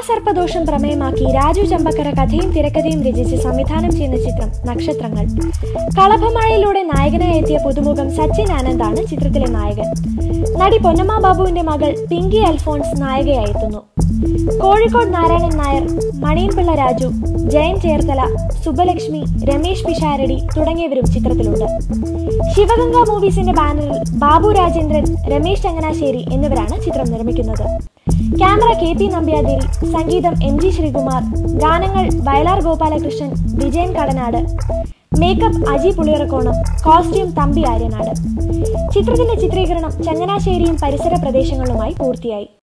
കാമസർപ്പദോഷം പ്രമേയമാക്കി രാജു ചമ്പക്കര കഥയും തിരക്കഥയും രചിച്ച് സംവിധാനം ചെയ്യുന്ന ചിത്രം നക്ഷത്രങ്ങൾ കളഭമഴയിലൂടെ നായകനായി എത്തിയ പുതുമുഖം സച്ചിൻ ആനന്ദാണ് ചിത്രത്തിലെ നായകൻ നടി പൊന്നമ്മ ബാബുവിന്റെ മകൾ പിങ്കി അൽഫോൺസ് നായികയായി എത്തുന്നു കോഴിക്കോട് നാരായണൻ നായർ മണിയൻപിള്ള രാജു ജയൻ ചേർത്തല സുബ്ബലക്ഷ്മി രമേശ് പിഷാരടി തുടങ്ങിയവരും ചിത്രത്തിലുണ്ട് ശിവഗംഗ മൂവീസിന്റെ ബാനറിൽ ബാബു രാജേന്ദ്രൻ രമേശ് ചങ്ങനാശ്ശേരി എന്നിവരാണ് ചിത്രം നിർമ്മിക്കുന്നത് ക്യാമറ കെ പി നമ്പ്യാതിരി സംഗീതം എം ജി ശ്രീകുമാർ ഗാനങ്ങൾ വയലാർ ഗോപാലകൃഷ്ണൻ വിജയൻ കടനാട് മേക്കപ്പ് അജി പുളിയറക്കോണം കോസ്റ്റ്യൂം തമ്പി ആര്യനാട് ചിത്രത്തിന്റെ ചിത്രീകരണം ചങ്ങനാശ്ശേരിയും പരിസര പ്രദേശങ്ങളുമായി പൂർത്തിയായി